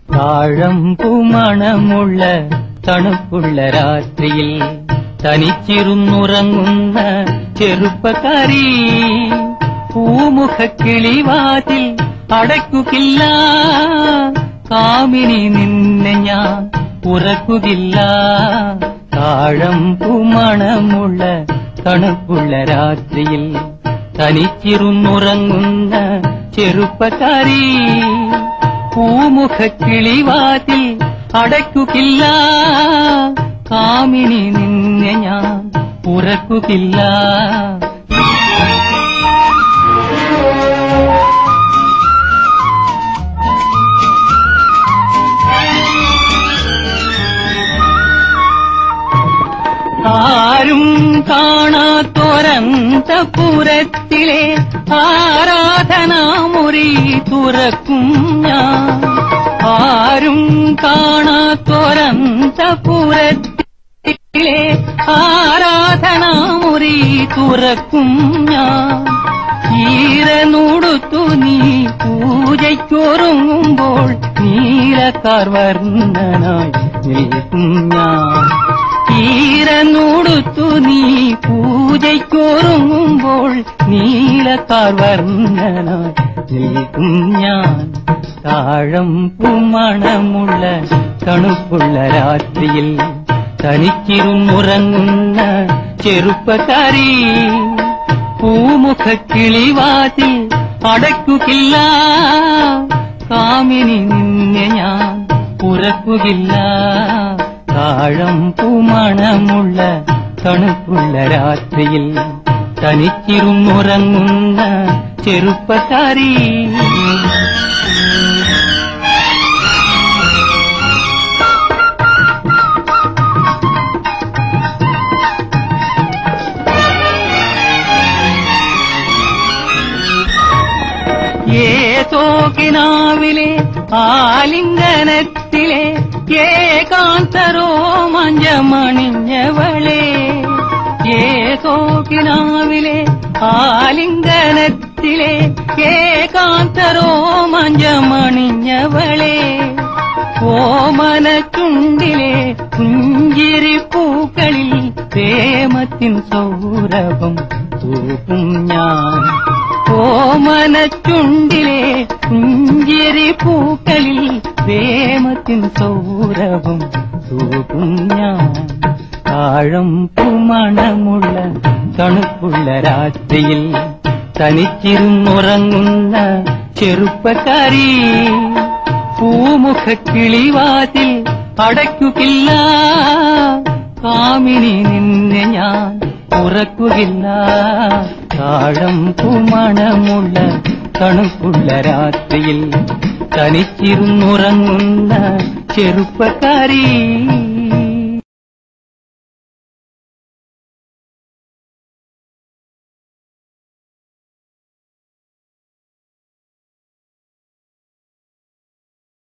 താഴമ്പുമണമുള്ള തണുപ്പുള്ള രാത്രിയിൽ തനിച്ചിരുന്നുറങ്ങുന്ന ചെറുപ്പക്കാരി പൂമുഖക്കിളിവാതിൽ അടയ്ക്കുകില്ല കാമിനി നിന്നെ ഞാൻ ഉറക്കുകില്ല താഴമ്പുമണമുള്ള തണുപ്പുള്ള രാത്രിയിൽ തനിച്ചിരുന്നുറങ്ങുന്ന ചെറുപ്പക്കാരി പൂമുഖക്കിളിവാതിൽ അടയ്ക്കുകില്ല കാമിനി നിന്നെ ഞാൻ ഉറക്കുകില്ല ആരും കാണാത്തൊരന്തപുരത്തിലെ ആരാധനാമുറി തുറക്കും ഞാൻ ആരും കാണാത്തൊരന്തപുരത്തിലെ ആരാധനാമുറി തുറക്കും ഞാൻ ഈരനുടുത്തു നീ പൂജയ്ക്കൊരുങ്ങുമ്പോൾ നീലക്കാർ വർണ്ണനായി നിൽക്കും ഞാൻ ഈരനുടുത്തു നീ പൂജയ്ക്കൊരുങ്ങുമ്പോൾ നീലക്കാർ വർണ്ണനായി നിൽക്കും ഞാൻ താഴം പൂമണമുള്ള തണുപ്പുള്ള രാത്രിയിൽ തനിച്ചിരുന്നുറങ്ങുന്ന ചെറുപ്പക്കാരി പൂമുഖക്കിളിവാതിൽ അടയ്ക്കുകില്ല കാമിനി നിന്നെ ഞാൻ ഉറക്കുകില്ല താഴം പൂമണമുള്ള തണുപ്പുള്ള രാത്രിയിൽ തനിച്ചിരുന്നുറങ്ങുന്ന ചെറുപ്പക്കാരി ഏതോ കിനാവിലെ ആലിംഗനത്തിലെ ഏകാന്തരോ മഞ്ഞമണിഞ്ഞവളെ ഏതോ കിനാവിലെ ആലിംഗനത്തിലെ ഏകാന്തരോ മഞ്ഞമണിഞ്ഞവളെ ഓമന ചുണ്ടിലെ പുഞ്ചിരി പൂക്കളിൽ പ്രേമത്തിൻ സൗരഭം തൂക്കും ഞാൻ ഓമന ചുണ്ടിലെ പുഞ്ചിരി പൂക്കളിൽ പ്രേമത്തിൻ സൗരഭം തൂക്കും ഞാൻ താഴം പൂമണമുള്ള തണുപ്പുള്ള രാത്രിയിൽ തനിച്ചിരുന്നുറങ്ങുന്ന ചെറുപ്പക്കാരി പൂമുഖക്കിളിവാതിൽ അടയ്ക്കുകില്ല കാമിനി നിന്നെ ഞാൻ ഉറക്കുകില്ല താഴം പൂമണമുള്ള തണുപ്പുള്ള രാത്രിയിൽ തനിച്ചിരുന്നുറങ്ങുന്ന ചെറുപ്പക്കാരി